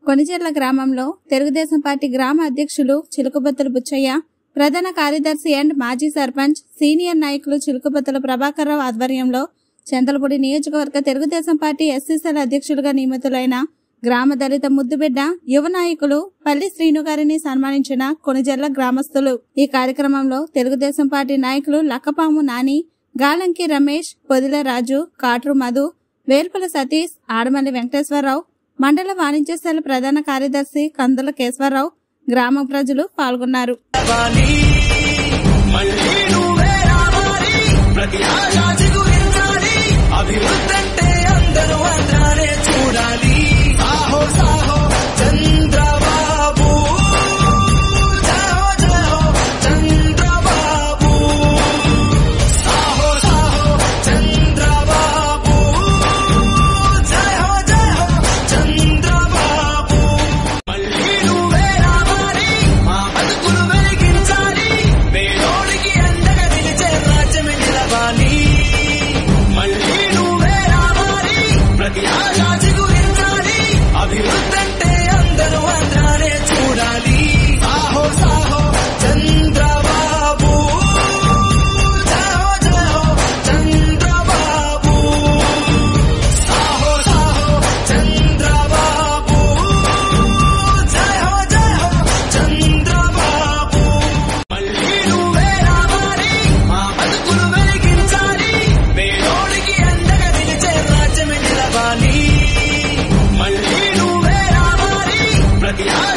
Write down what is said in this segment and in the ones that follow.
కొనిచెర్ల గ్రామంలో తెలుగుదేశం పార్టీ గ్రామ అధ్యక్షులు చిలుకబత్తుల బుచ్చయ్య ప్రధాన కార్యదర్శి అండ్ మాజీ సర్పంచ్ సీనియర్ నాయకులు చిలుకబత్తుల ప్రభాకర్ రావు ఆధ్వర్యంలో చందలపూడి నియోజకవర్గ తెలుగుదేశం పార్టీ ఎస్సీసీల అధ్యక్షులుగా నియమితులైన గ్రామ దళిత ముద్దుబిడ్డ యువ నాయకులు పల్లి శ్రీను గారిని సన్మానించిన కొనిజర్ల గ్రామస్తులు ఈ కార్యక్రమంలో తెలుగుదేశం పార్టీ నాయకులు లక్కపాము నాని గాలంకి రమేష్ పొదిల రాజు కాట్రు మధు వేల్పుల సతీష్ ఆడమల్లి వెంకటేశ్వరరావు మండల వాణిజ్య శాల ప్రధాన కార్యదర్శి కందుల కేశవరరావు గ్రామ ప్రజలు పాల్గొన్నారు రావాలి మళ్ళీ నువ్వే రావాలి ప్రతి ఆశ చిగురించాలి అభివృద్ధంటే అందరూ అందానే చూడాలి సాహో సాహో చంద్రబాబు జయో జయో చంద్రబాబు సాహో సాహో చంద్రబాబు జయో జయో చంద్రబాబు మళ్ళీ నువ్వే రావాలి మా బతుకులు వెలిగించాలి పేదోడికి అండగా నిలిచే రాజ్యమే నిలవాలి మళ్ళీ నువ్వే రావాలి ప్రతి ఆశ చిగురించాలి అభివృద్ధంటే అందరూ అందానే చూడాలి సాహో సాహో చంద్రబాబు జయో జయో చంద్రబాబు సాహో సాహో చంద్రబాబు జయో జయో చంద్రబాబు మళ్ళీ నువ్వే రావాలి మా బతుకులు వెలిగించాలి పేదోడికి అండగా నిలిచే రాజ్యమే నిలవాలి మళ్ళీ నువ్వే రావాలి ప్రతి ఆశ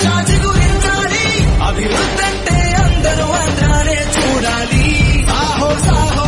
చిగురించాలి అభివృద్ధంటే అందరూ అందానే చూడాలి సాహో సాహో